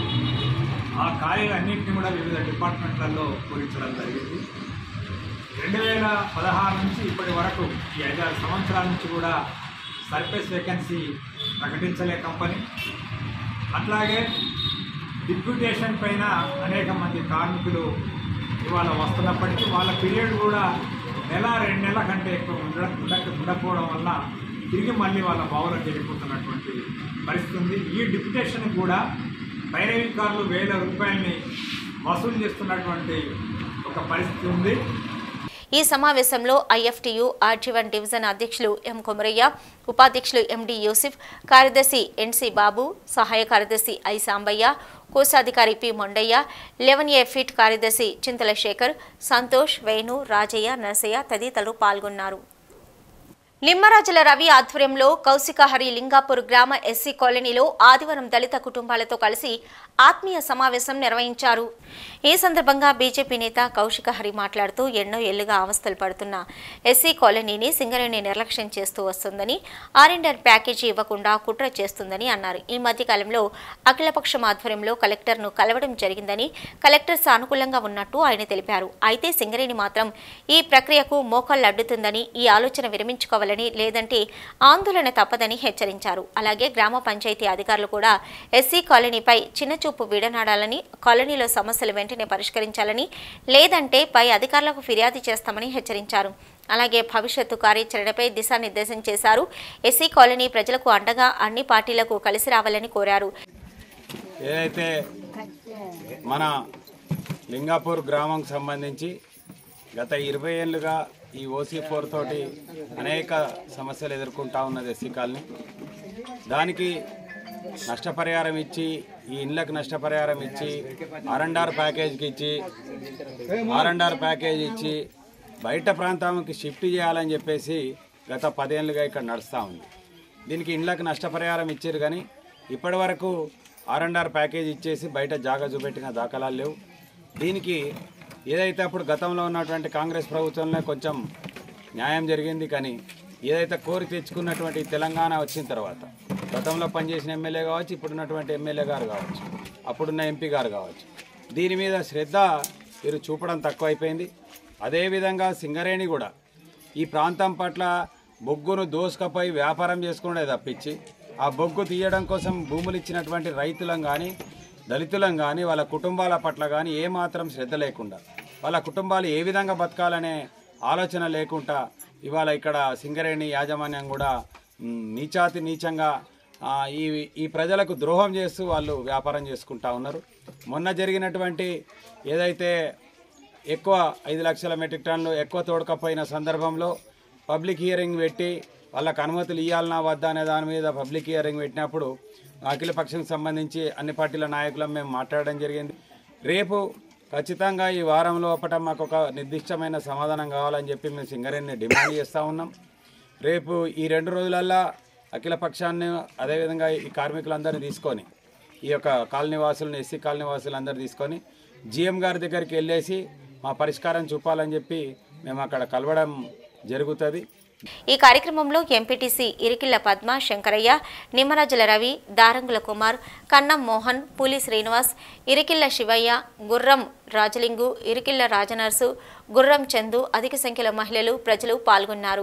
ఆ ఖాళీలన్నింటినీ కూడా వివిధ డిపార్ట్మెంట్లలో పూరించడం జరిగింది రెండు వేల పదహారు నుంచి ఇప్పటి వరకు ఈ ఐదారు సంవత్సరాల నుంచి కూడా సర్ఫేస్ వేకెన్సీ ప్రకటించలే కంపెనీ అట్లాగే డిప్యూటేషన్ పైన అనేక మంది కార్మికులు ఇవాళ వస్తున్నప్పటికీ వాళ్ళ పీరియడ్ కూడా నెల రెండు నెలల కంటే ఎక్కువ ఉండ ఉండక ఉండకపోవడం వల్ల తిరిగి మళ్ళీ వాళ్ళ బావులకు వెళ్ళిపోతున్నటువంటి పరిస్థితి ఉంది ఈ డిప్యూటేషన్ కూడా పైరవీకారులు వేల రూపాయలని వసూలు చేస్తున్నటువంటి ఒక పరిస్థితి ఉంది ఈ సమావేశంలో ఐఎఫ్టియు ఆర్జీవన్ డివిజన్ అధ్యక్షులు ఎం కొమరయ్య ఉపాధ్యక్షులు ఎండి యూసిఫ్ కార్యదర్శి ఎన్సి బాబు సహాయ కార్యదర్శి ఐ సాంబయ్య కోశాధికారి P Mondaiah eleven A pit కార్యదర్శి చింతల శేఖర్ సంతోష్ వేణు రాజయ్య నరసయ్య తదితరులు పాల్గొన్నారు నిమ్మరాజుల రవి ఆధ్వర్యంలో కౌశికహరి లింగాపూర్ గ్రామ ఎస్సీ కాలనీలో ఆదివారం దళిత కుటుంబాలతో కలిసి ఆత్మీయ సమావేశం నిర్వహించారు ఈ సందర్భంగా బీజేపీ నేత కౌశిక హరి మాట్లాడుతూ ఎన్నో ఏళ్లుగా అవస్థలు పడుతున్న ఎస్సీ కాలనీని సింగరేణి నిర్లక్ష్యం చేస్తూ వస్తుందని ఆర్ఎండర్ ప్యాకేజీ ఇవ్వకుండా కుట్ర చేస్తుందని అన్నారు ఈ మధ్యకాలంలో అఖిలపక్షం ఆధ్వర్యంలో కలెక్టర్ను కలవడం జరిగిందని కలెక్టర్ సానుకూలంగా ఉన్నట్టు ఆయన తెలిపారు అయితే సింగరేణి మాత్రం ఈ ప్రక్రియకు మోకాళ్ళు అడ్డుతుందని ఈ ఆలోచన విరమించుకోవాలని లేదంటే ఆందోళన తప్పదని హెచ్చరించారు అలాగే గ్రామ పంచాయతీ అధికారులు కూడా ఎస్సీ కాలనీపై చిన్నచూపు విడనాడాలని కాలనీలో సమస్యలు వెంటనే పరిష్కరించాలని లేదంటే పై అధికారులకు ఫిర్యాదు చేస్తామని హెచ్చరించారు అలాగే భవిష్యత్తు కార్యాచరణపై దిశానిర్దేశం చేశారు ఎస్సీ కాలనీ ప్రజలకు అండగా అన్ని పార్టీలకు కలిసి రావాలని కోరారు ఏదైతే మన లింగాపూర్ గ్రామంకి సంబంధించి గత ఇరవై ఏళ్ళుగా ఈ ఓసీ ఫోర్ తోటి అనేక సమస్యలు ఎదుర్కొంటా ఉన్నది ఎస్సీ కాలనీ దానికి నష్టపరిహారం ఇచ్చి ఈ ఇండ్లకు నష్టపరిహారం ఇచ్చి ఆర్ఎండ్ఆర్ ప్యాకేజ్కి ఇచ్చి ఆర్ఎండ్ఆర్ ప్యాకేజ్ ఇచ్చి బయట ప్రాంతానికి షిఫ్ట్ చేయాలని చెప్పేసి గత పదేళ్ళుగా ఇక్కడ నడుస్తూ ఉంది దీనికి ఇండ్లకు నష్టపరిహారం ఇచ్చారు కానీ ఇప్పటి వరకు ఆర్ఎండ్ఆర్ ప్యాకేజ్ ఇచ్చేసి బయట జాగా చూపెట్టిన దాఖలాలు లేవు దీనికి ఏదైతే అప్పుడు గతంలో ఉన్నటువంటి కాంగ్రెస్ ప్రభుత్వంలో కొంచెం న్యాయం జరిగింది కానీ ఏదైతే కోరి తెచ్చుకున్నటువంటి తెలంగాణ వచ్చిన తర్వాత గతంలో పనిచేసిన ఎమ్మెల్యే కావచ్చు ఇప్పుడున్నటువంటి ఎమ్మెల్యే గారు కావచ్చు అప్పుడున్న ఎంపీ గారు కావచ్చు దీని మీద శ్రద్ధ వీరు చూపడం తక్కువైపోయింది అదేవిధంగా సింగరేణి కూడా ఈ ప్రాంతం పట్ల బొగ్గును దోసుకపోయి వ్యాపారం చేసుకునే తప్పించి ఆ బొగ్గు తీయడం కోసం భూములు ఇచ్చినటువంటి రైతులం కానీ దళితులం కానీ వాళ్ళ కుటుంబాల పట్ల కానీ ఏమాత్రం శ్రద్ధ లేకుండా వాళ్ళ కుటుంబాలు ఏ విధంగా బతకాలనే ఆలోచన లేకుండా ఇవాళ ఇక్కడ సింగరేణి యాజమాన్యం కూడా మ్, నీచాతి నీచంగా ఆ, ఈ ఈ ప్రజలకు ద్రోహం చేస్తూ వాళ్ళు వ్యాపారం చేసుకుంటా ఉన్నారు మొన్న జరిగినటువంటి ఏదైతే ఎక్కువ ఐదు లక్షల మెట్రిక్ టన్నులు ఎక్కువ తోడకపోయిన సందర్భంలో పబ్లిక్ హియరింగ్ పెట్టి వాళ్ళకి అనుమతులు ఇవ్వాలన్నా వద్దా అనే దాని మీద పబ్లిక్ హియరింగ్ పెట్టినప్పుడు అఖిల పక్షంకి సంబంధించి అన్ని పార్టీల నాయకులం మేము మాట్లాడడం జరిగింది రేపు ఖచ్చితంగా ఈ వారం లోపల మాకు ఒక నిర్దిష్టమైన సమాధానం కావాలని చెప్పి మేము సింగరేణిని డిమాండ్ చేస్తూ ఉన్నాం రేపు ఈ రెండు రోజులల్లా అఖిల పక్షాన్ని అదేవిధంగా ఈ కార్మికులందరినీ తీసుకొని ఈ యొక్క కాలనీ వాసులను ఎస్సీ కాలనీ వాసులందరూ తీసుకొని జిఎం గారి దగ్గరికి వెళ్ళేసి మా పరిష్కారం చూపాలని చెప్పి మేము అక్కడ కలవడం జరుగుతుంది ఈ కార్యక్రమంలో ఎంపీటీసీ ఇరికిళ్ల పద్మ శంకరయ్య నిమ్మరాజుల రవి దారంగుల కుమార్ కన్నం మోహన్ పులి శ్రీనివాస్ ఇరికిళ్ల శివయ్య గుర్రం రాజలింగు ఇరికిళ్ల రాజనర్సు గుర్రం చందు అధిక సంఖ్యలో మహిళలు ప్రజలు పాల్గొన్నారు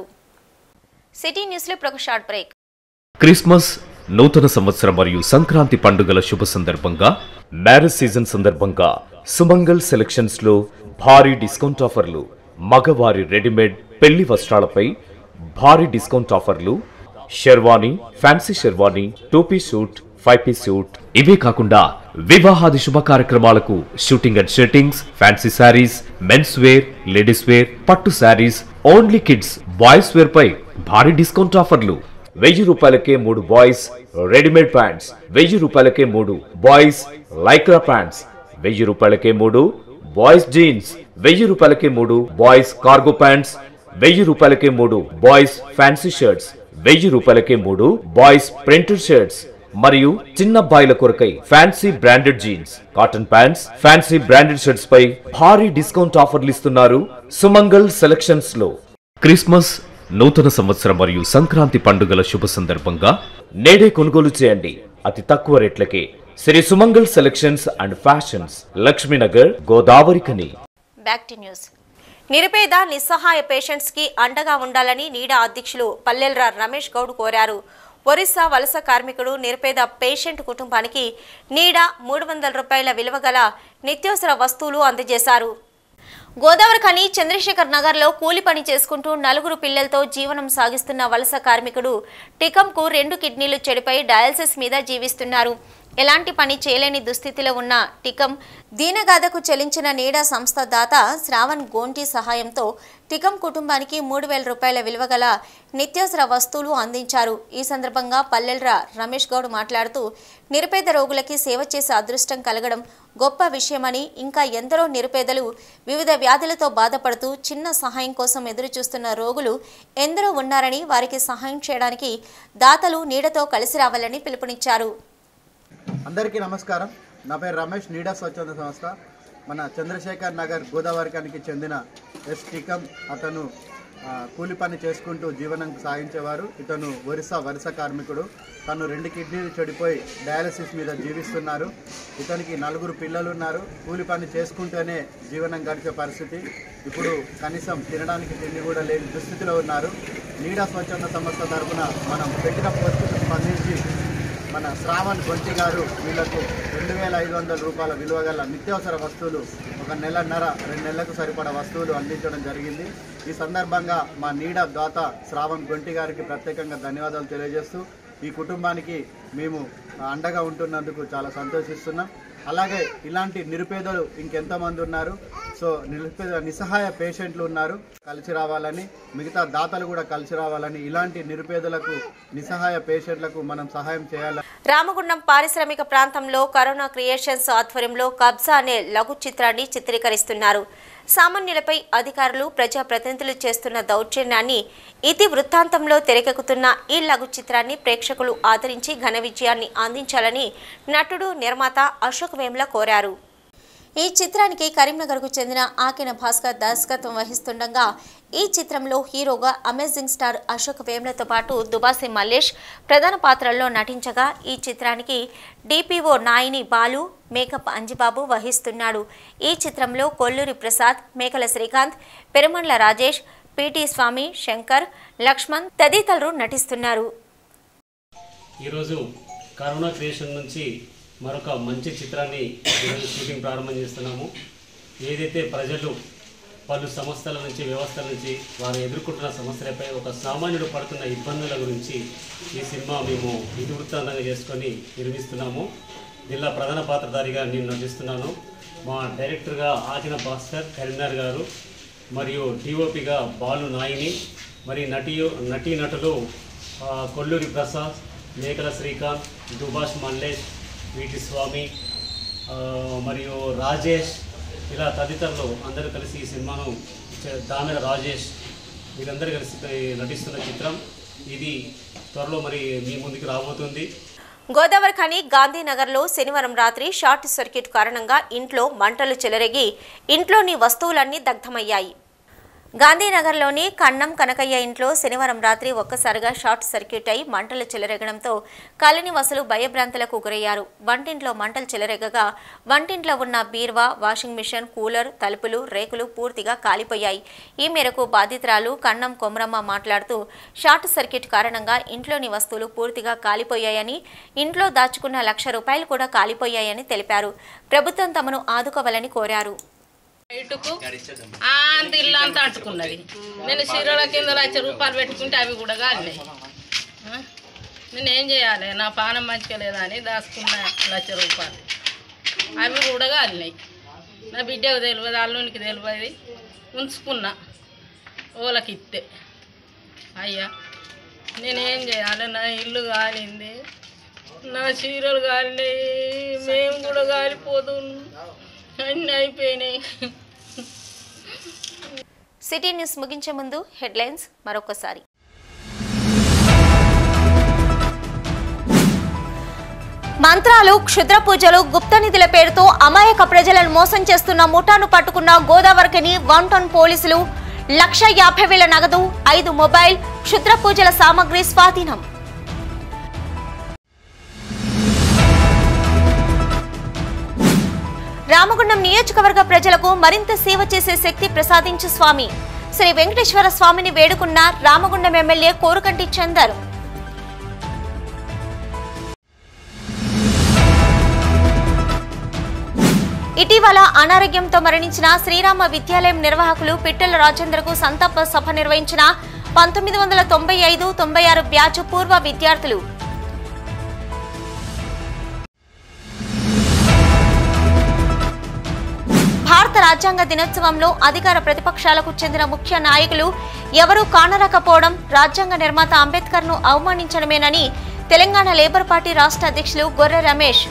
సిటీ న్యూస్లో ఇప్పుడు ఒక షార్ట్ బ్రేక్ క్రిస్మస్ నూతన సంవత్సరం మరియు సంక్రాంతి పండుగల శుభ సందర్భంగా మ్యారేజ్ సీజన్ సందర్భంగా సుమంగల్ సెలక్షన్స్ లో భారీ డిస్కౌంట్ ఆఫర్లు మగవారి రెడీమేడ్ పెళ్లి వస్త్రాలపై భారీ డిస్కౌంట్ ఆఫర్లు షెర్వానీ ఫ్యాన్సీ షెర్వానీ టోపీ సూట్ ఫైవ్ పీస్ సూట్ ఇవే కాకుండా వివాహాది శుభ కార్యక్రమాలకు suiting and shirtings fancy saris men's wear ladies wear పట్టు saris only kids boys wear పై భారీ డిస్కౌంట్ ఆఫర్లు వెయ్యి రూపాయలకే మూడు బాయ్స్ రెడీమేడ్ ప్యాంట్స్ వెయ్యి రూపాయలకే మూడు బాయ్స్ లైక్రా ప్యాంట్స్ వెయ్యి రూపాయలకే మూడు బాయ్స్ జీన్స్ వెయ్యి రూపాయలకే మూడు బాయ్స్ కార్గో ప్యాంట్స్ వెయ్యి రూపాయలకే మూడు బాయ్స్ ఫ్యాన్సీ షర్ట్స్ వెయ్యి రూపాయలకే మూడు బాయ్స్ ప్రింటెడ్ షర్ట్స్ మరియు చిన్న అబ్బాయిల కొరకై fancy branded jeans cotton pants fancy branded shirts పై భారీ డిస్కౌంట్ ఆఫర్లు ఇస్తున్నారు సుమంగల్ సెలక్షన్స్ లో క్రిస్మస్ నూతన సంవత్సరం మరియు సంక్రాంతి పండుగల శుభ సందర్భంగా నేడే కొనుగోలు చేయండి అతి తక్కువ రేట్లకే Shri Sumangal selections and fashions Lakshminagar Godavari Khani back to news నిరుపేద నిస్సహాయ పేషెంట్స్ కి అండగా ఉండాలని నీడా అధ్యక్షులు పల్లెల్రా రమేష్ గౌడ్ కోరారు ఒరిస్సా వలస కార్మికుడు నిరుపేద పేషెంట్ కుటుంబానికి నీడా మూడు వందల రూపాయల విలువ గల నిత్యావసర వస్తువులు అందజేశారు గోదావరి ఖని చంద్రశేఖర్ నగర్లో కూలి పని చేసుకుంటూ నలుగురు పిల్లలతో జీవనం సాగిస్తున్న వలస కార్మికుడు టికంకు రెండు కిడ్నీలు చెడిపై డయాలసిస్ మీద జీవిస్తున్నారు ఎలాంటి పని చేయలేని దుస్థితిలో ఉన్న టికం దీనగాథకు చెల్లించిన నీడా సంస్థ దాత శ్రావణ్ గోంటి సహాయంతో టికం కుటుంబానికి మూడు వేల రూపాయల విలువ గల నిత్యావసర వస్తువులు అందించారు ఈ సందర్భంగా పల్లెల్ర రమేష్ గౌడ్ మాట్లాడుతూ నిరుపేద రోగులకి సేవ చేసే అదృష్టం కలగడం గొప్ప విషయమని ఇంకా ఎందరో నిరుపేదలు వివిధ వ్యాధులతో బాధపడుతూ చిన్న సహాయం కోసం ఎదురు చూస్తున్న రోగులు ఎందరో ఉన్నారని వారికి సహాయం చేయడానికి దాతలు నీడతో కలిసి రావాలని పిలుపునిచ్చారు అందరికీ నమస్కారం నా పేరు రమేష్ నీడా స్వచ్ఛంద సంస్థ మన చంద్రశేఖర్ నగర్ గోదావరికానికి చెందిన ఎస్ టికం అతను ఆ, కూలి పని చేసుకుంటూ జీవనం సాగించేవారు ఇతను ఒరిస్సా వరుస కార్మికుడు తను రెండు కిడ్నీలు చెడిపోయి డయాలసిస్ మీద జీవిస్తున్నారు ఇతనికి నలుగురు పిల్లలు ఉన్నారు కూలి పని చేసుకుంటూనే జీవనం గడిచే పరిస్థితి ఇప్పుడు కనీసం తినడానికి తిండి కూడా లేని దుస్థితిలో ఉన్నారు నీడా స్వచ్ఛంద సంస్థ తరఫున మనం పెట్టిన పోస్టుకు స్పందించి మన శ్రావణ్ గొంటి గారు వీళ్లకు రెండు వేల ఐదు వందల రూపాయల విలువ గల నిత్యావసర వస్తువులు ఒక నెలన్నర రెండు నెలలకు సరిపడా వస్తువులు అందించడం జరిగింది ఈ సందర్భంగా మా నీడ దాత శ్రావణ్ గొంటి గారికి ప్రత్యేకంగా ధన్యవాదాలు తెలియజేస్తూ ఈ కుటుంబానికి మేము అండగా ఉంటున్నందుకు చాలా సంతోషిస్తున్నాం అలాగే ఇలాంటి నిరుపేదలు ఇంకెంతమంది ఉన్నారు సో నిరుపేద నిస్సహాయ పేషెంట్లు ఉన్నారు కలిసి రావాలని మిగతా దాతలు కూడా కలిసి రావాలని ఇలాంటి నిరుపేదలకు నిస్సహాయ పేషెంట్లకు మనం సహాయం చేయాలని రామగుండం పారిశ్రామిక ప్రాంతంలో కరోనా క్రియేషన్స్ ఆధ్వర్యంలో కబ్జా అనే లఘు చిత్రాన్ని చిత్రీకరిస్తున్నారు సామాన్యులపై అధికారులు ప్రజాప్రతినిధులు చేస్తున్న దౌర్జన్యాన్ని ఇతి వృత్తాంతంలో తెరకెక్కుతున్న ఈ లఘు చిత్రాన్ని ప్రేక్షకులు ఆదరించి ఘన విజయాన్ని అందించాలని నటుడు నిర్మాత అశోక్ వేమ్ల కోరారు ఈ చిత్రానికి కరీంనగర్కు చెందిన ఆకెన భాస్కర్ దర్శకత్వం వహిస్తుండగా ఈ చిత్రంలో హీరోగా అమేజింగ్ స్టార్ అశోక్ వేమ్లతో పాటు దుబాసి మల్లేష్ ప్రధాన పాత్రల్లో నటించగా ఈ చిత్రానికి డిపిఓ నాయిని బాలు మేకప్ అంజిబాబు వహిస్తున్నాడు ఈ చిత్రంలో కొల్లూరి ప్రసాద్ మేకల శ్రీకాంత్ పెరుమండ్ల రాజేష్ పిటి స్వామి శంకర్ లక్ష్మణ్ తదితరులు నటిస్తున్నారు ఈరోజు కరోనా క్రియేషన్ నుంచి మరొక మంచి చిత్రాన్ని ఈరోజు షూటింగ్ ప్రారంభం చేస్తున్నాము ఏదైతే ప్రజలు పలు సంస్థల నుంచి వ్యవస్థల నుంచి వారు ఎదుర్కొంటున్న సమస్యలపై ఒక సామాన్యుడు పడుతున్న ఇబ్బందుల గురించి ఈ సినిమా మేము ఇతివృత్తాంతంగా చేసుకొని నిర్మిస్తున్నాము దీనిలో ప్రధాన పాత్రధారిగా నేను నటిస్తున్నాను మా డైరెక్టర్గా ఆకిన భాస్కర్ కరీంనగర్ గారు మరియు డిఓపిగా బాలు నాయిని మరి నటి నటీనటులు ఆ, కొల్లూరి ప్రసాద్ మేకల శ్రీకాంత్ దుబాష్ మల్లేష్ వీటి స్వామి ఆ, మరియు రాజేష్ ఇలా తదితరులు అందరూ కలిసి ఈ సినిమాను చే- దామెర రాజేష్ వీళ్ళందరూ కలిసి నటిస్తున్న చిత్రం ఇది త్వరలో మరి మీ ముందుకు రాబోతుంది గోదావరి ఖని గాంధీనగర్లో శనివారం రాత్రి షార్ట్ సర్క్యూట్ కారణంగా ఇంట్లో మంటలు చెలరేగి ఇంట్లోని వస్తువులన్నీ దగ్ధమయ్యాయి గాంధీనగర్లోని కన్నం కనకయ్య ఇంట్లో శనివారం రాత్రి ఒక్కసారిగా షార్ట్ సర్క్యూట్ అయి మంటలు చెలరేగడంతో కాలనీవాసులు భయభ్రాంతులకు గురయ్యారు వంటింట్లో మంటలు చెలరేగగా వంటింట్లో ఉన్న బీర్వా వాషింగ్ మిషన్ కూలర్ తలుపులు రేకులు పూర్తిగా కాలిపోయాయి ఈ మేరకు బాధితురాలు కన్నం కొమరమ్మ మాట్లాడుతూ షార్ట్ సర్క్యూట్ కారణంగా ఇంట్లోని వస్తువులు పూర్తిగా కాలిపోయాయని ఇంట్లో దాచుకున్న లక్ష రూపాయలు కూడా కాలిపోయాయని తెలిపారు ప్రభుత్వం తమను ఆదుకోవాలని కోరారు బయటకు అంత ఇల్లు అంతా అంటుకున్నది నేను చీరల కింద లక్ష రూపాయలు పెట్టుకుంటే అవి కూడా కాలినాయి ఆ? నేను ఏం చేయాలి నా పానం మంచిగా లేదని దాచుకున్న లక్ష రూపాయలు అవి కూడా కాలినాయి నా బిడ్డకు తెలియదు అల్లునికి తెలియదు ఉంచుకున్నా ఓలకి ఇస్తే అయ్యా నేనేం చేయాలి నా ఇల్లు కాలింది నా చీరలు కాలినాయి మేము కూడా కాలిపోతున్నాం అన్నీ అయిపోయినాయి సిటీ న్యూస్ ముగించే ముందు హెడ్లైన్స్ మరొకసారి మంత్రాలు క్షుద్ర పూజలు గుప్త నిధుల పేరుతో అమాయక ప్రజలను మోసం చేస్తున్న ముఠాను పట్టుకున్న గోదావరికని వన్ టౌన్ పోలీసులు లక్ష యాభై వేల నగదు ఐదు మొబైల్ క్షుద్ర పూజల సామగ్రి స్వాధీనం రామగుండం నియోజకవర్గ ప్రజలకు మరింత సేవ చేసే శక్తి ప్రసాదించు స్వామి శ్రీ వెంకటేశ్వర స్వామిని వేడుకున్న రామగుండం ఎమ్మెల్యే కోరుకంటి చందర్ ఇటీవల అనారోగ్యంతో మరణించిన శ్రీరామ విద్యాలయం నిర్వాహకులు పిట్టల రాజేంద్రకు సంతాప సభ నిర్వహించిన పంతొమ్మిది వందల తొంభై ఐదు తొంభై ఆరు బ్యాచ్ పూర్వ విద్యార్థులు భారత రాజ్యాంగ దినోత్సవంలో అధికార ప్రతిపక్షాలకు చెందిన ముఖ్య నాయకులు ఎవరూ కానరాకపోవడం రాజ్యాంగ నిర్మాత అంబేద్కర్ ను అవమానించడమేనని తెలంగాణ లేబర్ పార్టీ రాష్ట్ర అధ్యక్షులు గొర్రె రమేష్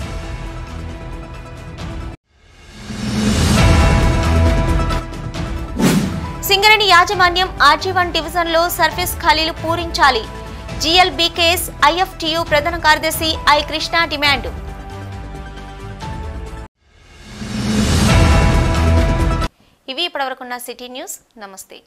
సింగరేణి యాజమాన్యం ఆర్జీవన్ డివిజన్లో సర్వీస్ ఖాళీలు పూరించాలి జిఎల్బీకేఎస్ ఐఎఫ్టియు ప్రధాన కార్యదర్శి ఐ కృష్ణ డిమాండ్ ఇవి ఇప్పటివరకున్న సిటీ న్యూస్ నమస్తే